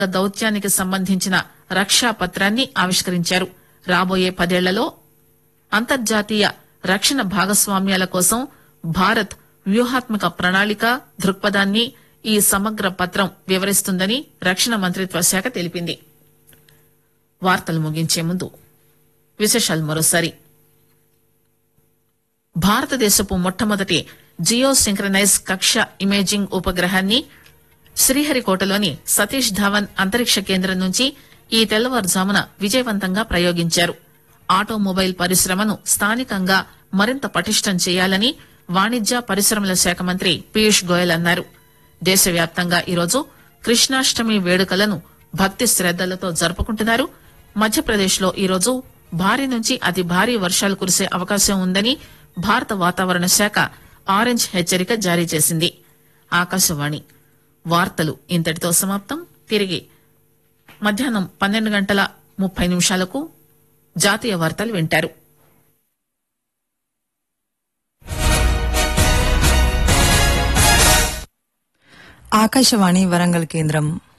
దౌత్యానికి సంబంధించిన రక్షా పత్రాన్ని ఆవిష్కరించారు రాబోయే పదేళ్లలో అంతర్జాతీయ రక్షణ భాగస్వామ్యాల కోసం భారత్ వ్యూహాత్మక ప్రణాళిక దృక్పథాన్ని ఈ సమగ్ర పత్రం వివరిస్తుందని రక్షణ మంత్రిత్వ శాఖ తెలిపింది వార్తలు ముగించే ముందు విశేషాలు మరోసారి భారతదేశపు మొట్టమొదటి జియో సింక్రనైజ్ కక్ష ఇమేజింగ్ ఉపగ్రహాన్ని శ్రీహరికోటలోని సతీష్ ధావన్ అంతరిక్ష కేంద్రం నుంచి ఈ తెల్లవారుజామున విజయవంతంగా ప్రయోగించారు ఆటోమొబైల్ పరిశ్రమను స్థానికంగా మరింత పటిష్టం చేయాలని వాణిజ్య పరిశ్రమల శాఖ మంత్రి పీయూష్ గోయల్ అన్నారు దేశవ్యాప్తంగా ఈరోజు కృష్ణాష్టమి వేడుకలను భక్తి శ్రద్దలతో జరుపుకుంటున్నారు మధ్యప్రదేశ్ లో ఈరోజు భారీ నుంచి అతి భారీ వర్షాలు కురిసే అవకాశం ఉందని భారత వాతావరణ శాఖ ఆరెంజ్ హెచ్చరిక జారీ చేసింది ఆకాశవాణి వార్తలు ఇంతటితో సమాప్తం తిరిగి మధ్యాహ్నం పన్నెండు గంటల ముప్పై నిమిషాలకు జాతీయ వార్తలు వింటారు ఆకాశవాణి వరంగల్ కేంద్రం